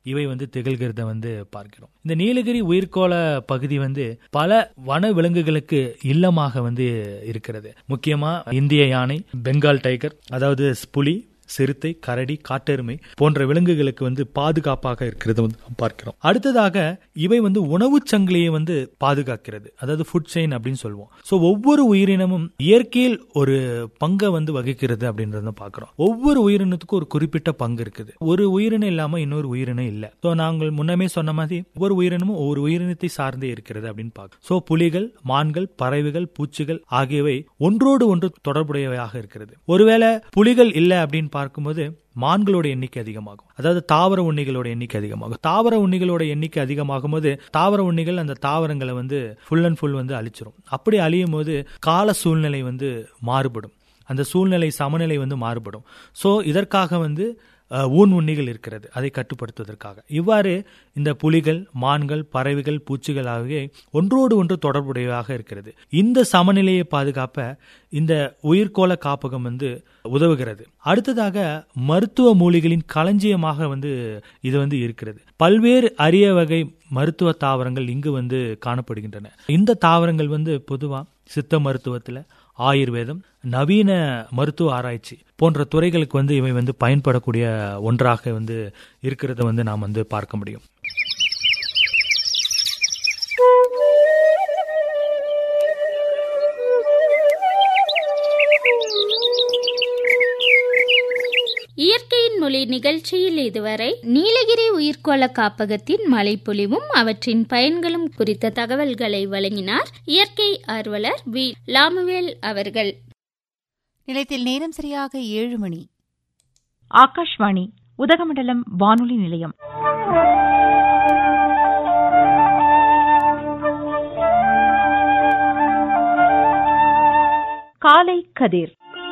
இவை வந்து திகழ்கிறத வந்து பார்க்கிறோம் இந்த நீலகிரி உயிர்கோள பகுதி வந்து பல வன விலங்குகளுக்கு இல்லமாக வந்து இருக்கிறது முக்கியமா இந்திய யானை பெங்கால் டைகர் அதாவது புலி சிறுத்தை கரடி காட்டெருமை போன்ற விலங்குகளுக்கு வந்து பாதுகாப்பாக இருக்கிறது வந்து நாம் பார்க்கிறோம் அடுத்ததாக இவை வந்து உணவுச் சங்கிலியை வந்து பாதுகாக்கிறது அதாவது ஃபுட் செயின் அப்படின்னு சொல்லுவோம் ஸோ ஒவ்வொரு உயிரினமும் இயற்கையில் ஒரு பங்கை வந்து வகிக்கிறது அப்படின்றத பார்க்கிறோம் ஒவ்வொரு உயிரினத்துக்கும் ஒரு குறிப்பிட்ட பங்கு இருக்குது ஒரு உயிரினம் இல்லாம இன்னொரு உயிரினம் இல்லை ஸோ நாங்கள் முன்னமே சொன்ன மாதிரி ஒவ்வொரு உயிரினமும் ஒவ்வொரு உயிரினத்தை சார்ந்தே இருக்கிறது அப்படின்னு பார்க்கிறோம் ஸோ புலிகள் மான்கள் பறவைகள் பூச்சிகள் ஆகியவை ஒன்றோடு ஒன்று தொடர்புடையவையாக இருக்கிறது ஒருவேளை புலிகள் இல்லை அப்படின்னு பார்க்கும்போது மான்களோட எண்ணிக்கை அதிகமாகும் அதாவது தாவர உண்ணிகளோட எண்ணிக்கை அதிகமாகும் தாவர உண்ணிகளோட எண்ணிக்கை அதிகமாகும் போது தாவர உண்ணிகள் அந்த தாவரங்களை வந்து ஃபுல் அண்ட் ஃபுல் வந்து அழிச்சிரும் அப்படி அழியும் போது கால சூழ்நிலை வந்து மாறுபடும் அந்த சூழ்நிலை சமநிலை வந்து மாறுபடும் ஸோ இதற்காக வந்து ஊன் உண்ணிகள் இருக்கிறது அதை கட்டுப்படுத்துவதற்காக இவ்வாறு இந்த புலிகள் மான்கள் பறவைகள் பூச்சிகள் ஆகிய ஒன்றோடு ஒன்று தொடர்புடையதாக இருக்கிறது இந்த சமநிலையை பாதுகாப்ப இந்த உயிர்கோள காப்பகம் வந்து உதவுகிறது அடுத்ததாக மருத்துவ மூலிகளின் களஞ்சியமாக வந்து இது வந்து இருக்கிறது பல்வேறு அரிய வகை மருத்துவ தாவரங்கள் இங்கு வந்து காணப்படுகின்றன இந்த தாவரங்கள் வந்து பொதுவா சித்த மருத்துவத்துல ஆயுர்வேதம் நவீன மருத்துவ ஆராய்ச்சி போன்ற துறைகளுக்கு வந்து இவை வந்து பயன்படக்கூடிய ஒன்றாக வந்து இருக்கிறத வந்து நாம் வந்து பார்க்க முடியும் இயற்கையின் மொழி நிகழ்ச்சியில் இதுவரை நீலகிரி உயிர்கோள காப்பகத்தின் மழைப்பொழிவும் அவற்றின் பயன்களும் குறித்த தகவல்களை வழங்கினார் இயற்கை ஆர்வலர் வி லாமுவேல் அவர்கள் நிலையத்தில் நேரம் சரியாக ஏழு மணி ஆகாஷ்வாணி உதகமண்டலம் வானொலி நிலையம் காலை கதிர்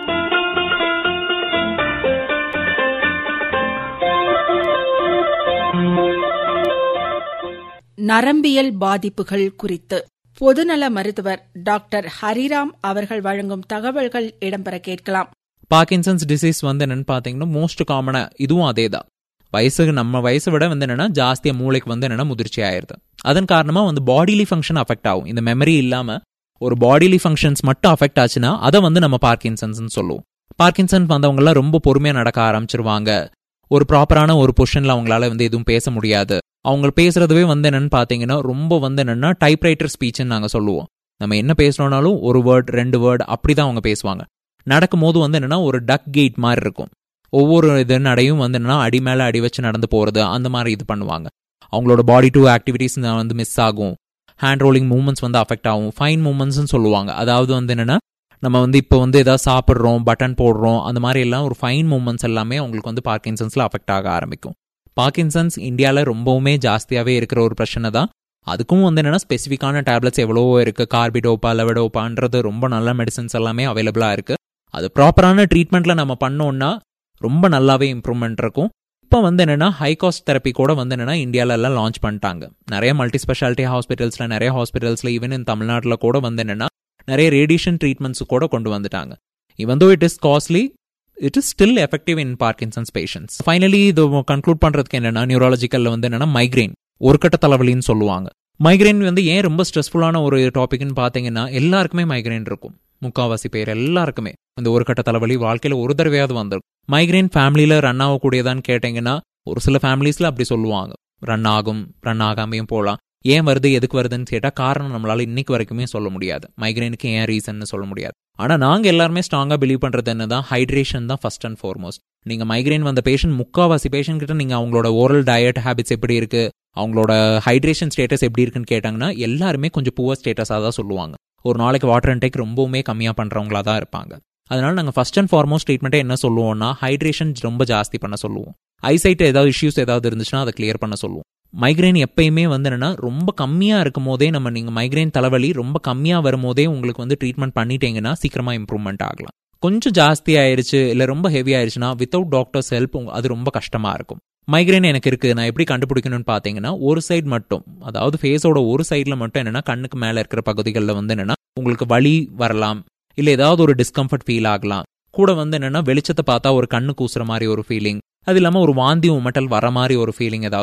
நரம்பியல் பாதிப்புகள் குறித்து பொதுநல மருத்துவர் டாக்டர் ஹரிராம் அவர்கள் வழங்கும் தகவல்கள் இடம்பெற கேட்கலாம் பார்க்கின்சன்ஸ் டிசீஸ் வந்து என்னன்னு பார்த்தீங்கன்னா மோஸ்ட் காமனா இதுவும் அதே தான் வயசுக்கு நம்ம வயசை விட வந்து என்னன்னா ஜாஸ்தியா மூளைக்கு வந்து என்னன்னா முதிர்ச்சி ஆயிருது அதன் காரணமா வந்து பாடிலி ஃபங்க்ஷன் அஃபெக்ட் ஆகும் இந்த மெமரி இல்லாம ஒரு பாடிலி ஃபங்க்ஷன்ஸ் மட்டும் அஃபெக்ட் ஆச்சுன்னா அதை வந்து நம்ம பார்க்கின்சன்ஸ் சொல்லுவோம் பார்க்கின்சன் வந்தவங்கலாம் ரொம்ப பொறுமையா நடக்க ஆரம்பிச்சிருவாங்க ஒரு ப்ராப்பரான ஒரு பொசிஷன்ல அவங்களால வந்து எதுவும் பேச முடியாது அவங்க பேசுறதுவே வந்து என்னன்னு பாத்தீங்கன்னா ரொம்ப வந்து என்னன்னா டைப்ரைட்டர் ஸ்பீச்னு நாங்க சொல்லுவோம் நம்ம என்ன பேசணும்னாலும் ஒரு வேர்ட் ரெண்டு வேர்ட் அப்படிதான் அவங்க பேசுவாங்க நடக்கும் போது வந்து என்னன்னா ஒரு டக் கேட் மாதிரி இருக்கும் ஒவ்வொரு இது நடையும் வந்து என்னன்னா அடி மேல அடி வச்சு நடந்து போறது அந்த மாதிரி இது பண்ணுவாங்க அவங்களோட பாடி டூ ஆக்டிவிட்டிஸ் வந்து மிஸ் ஆகும் ஹேண்ட் ரோலிங் மூவ்மெண்ட்ஸ் வந்து அஃபெக்ட் ஆகும் ஃபைன் மூவ்மெண்ட்ஸ்னு சொல்லுவாங்க அதாவது வந்து என்னன்னா நம்ம வந்து இப்போ வந்து ஏதாவது சாப்பிட்றோம் பட்டன் போடுறோம் அந்த மாதிரி எல்லாம் ஒரு ஃபைன் மூமெண்ட்ஸ் எல்லாமே அவங்களுக்கு வந்து பார்க்கின்சன்ஸ்ல அஃபெக்ட் ஆக ஆரம்பிக்கும் பார்க்கின்சன்ஸ் இந்தியாவில் ரொம்பவுமே ஜாஸ்தியாகவே இருக்கிற ஒரு பிரச்சனை தான் அதுக்கும் வந்து என்னன்னா ஸ்பெசிஃபிக்கான டேப்லெட்ஸ் எவ்வளவோ இருக்கு கார்பிடோப்பா லெவடோப்பான்றது ரொம்ப நல்ல மெடிசன்ஸ் எல்லாமே அவைலபிளா இருக்கு அது ப்ராப்பரான ட்ரீட்மெண்ட்ல நம்ம பண்ணோம்னா ரொம்ப நல்லாவே இம்ப்ரூவ்மெண்ட் இருக்கும் இப்போ வந்து என்னன்னா ஹை காஸ்ட் தெரப்பி கூட வந்து என்னன்னா இந்தியால எல்லாம் லான்ச் பண்ணிட்டாங்க நிறைய மல்டி ஸ்பெஷாலிட்டி ஹாஸ்பிட்டல்ஸ்ல நிறைய ஹாஸ்பிட்டல்ஸ்ல ஈவன் இன் தமிழ்நாட்டில் கூட வந்து என்னன்னா நிறைய ரேடியேஷன் ட்ரீட்மெண்ட்ஸ் கூட கொண்டு வந்துட்டாங்க இவன் though it is costly it is still effective in Parkinson's patients finally இது கன்க்ளூட் பண்றதுக்கு என்னன்னா நியூராலஜிக்கல்ல வந்து என்னன்னா மைக்ரைன் ஒரு கட்ட தலைவலின்னு சொல்லுவாங்க மைக்ரைன் வந்து ஏன் ரொம்ப ஸ்ட்ரெஸ்ஃபுல்லான ஒரு டாபிக்னு பார்த்தீங்கன்னா எல்லாருக்குமே மைக்ரைன் இருக்கும் முக்காவாசி பேர் எல்லாருக்குமே இந்த ஒரு கட்ட தலைவலி வாழ்க்கையில ஒரு தடவையாவது வந்துடும் மைக்ரைன் ஃபேமிலியில ரன் ஆகக்கூடியதான்னு கேட்டீங்கன்னா ஒரு சில ஃபேமிலிஸ்ல அப்படி சொல்லுவாங்க ரன் ஆகும் ரன் ஆகாமையும் போகலாம் ஏன் வருது எதுக்கு வருதுன்னு கேட்டா காரணம் நம்மளால இன்னைக்கு வரைக்குமே சொல்ல முடியாது மைக்ரைனுக்கு ஏன் ரீசன் சொல்ல முடியாது ஆனா நாங்க எல்லாருமே ஸ்ட்ராங்கா பிலீவ் பண்றது என்னதான் ஹைட்ரேஷன் தான் ஃபர்ஸ்ட் அண்ட் ஃபார்மோஸ்ட் நீங்க மைக்ரைன் வந்த பேஷண்ட் முக்காவாசி பேஷண்ட் கிட்ட நீங்க அவங்களோட ஓரல் டயட் ஹேபிட்ஸ் எப்படி இருக்கு அவங்களோட ஹைட்ரேஷன் ஸ்டேட்டஸ் எப்படி இருக்குன்னு கேட்டாங்கன்னா எல்லாருமே கொஞ்சம் புவர் ஸ்டேட்டஸாக தான் சொல்லுவாங்க ஒரு நாளைக்கு வாட்டர் இன்டேக் ரொம்பவுமே கம்மியாக பண்ணுறவங்களா தான் இருப்பாங்க அதனால நாங்கள் ஃபர்ஸ்ட் அண்ட் ஃபார்மோஸ்ட் ட்ரீட்மெண்ட்டே என்ன சொல்லுவோம்னா ஹைட்ரேஷன் ரொம்ப ஜாஸ்தி பண்ண சொல்லுவோம் ஐசைட் ஏதாவது இஷ்யூஸ் ஏதாவது இருந்துச்சுன்னா அதை கிளியர் பண்ண சொல்லுவோம் மைக்ரைன் எப்பயுமே வந்து என்னன்னா ரொம்ப கம்மியாக இருக்கும் போதே நம்ம நீங்கள் மைக்ரைன் தலைவலி ரொம்ப கம்மியாக வரும்போதே உங்களுக்கு வந்து ட்ரீட்மெண்ட் பண்ணிட்டீங்கன்னா சீக்கிரமாக இம்ப்ரூவ்மெண்ட் ஆகலாம் கொஞ்சம் ஜாஸ்தி ஆயிருச்சு இல்லை ரொம்ப ஹெவி ஆயிருச்சுன்னா வித்தவுட் டாக்டர்ஸ் ஹெல்ப் அது ரொம்ப கஷ்டமாக இருக்கும் மைக்ரைன் எனக்கு இருக்கு நான் எப்படி கண்டுபிடிக்கணும்னு பார்த்தீங்கன்னா ஒரு சைடு மட்டும் அதாவது ஃபேஸோட ஒரு சைடில் மட்டும் என்னன்னா கண்ணுக்கு மேலே இருக்கிற பகுதிகளில் வந்து என்னன்னா உங்களுக்கு வலி வரலாம் இல்லை ஏதாவது ஒரு டிஸ்கம்ஃபர்ட் ஃபீல் ஆகலாம் கூட வந்து என்னன்னா வெளிச்சத்தை பார்த்தா ஒரு கண்ணு கூசுற மாதிரி ஒரு ஃபீலிங் அது இல்லாமல் ஒரு வாந்தி உமட்டல் வர மாதிரி ஒரு ஃபீலிங் ஏதாவது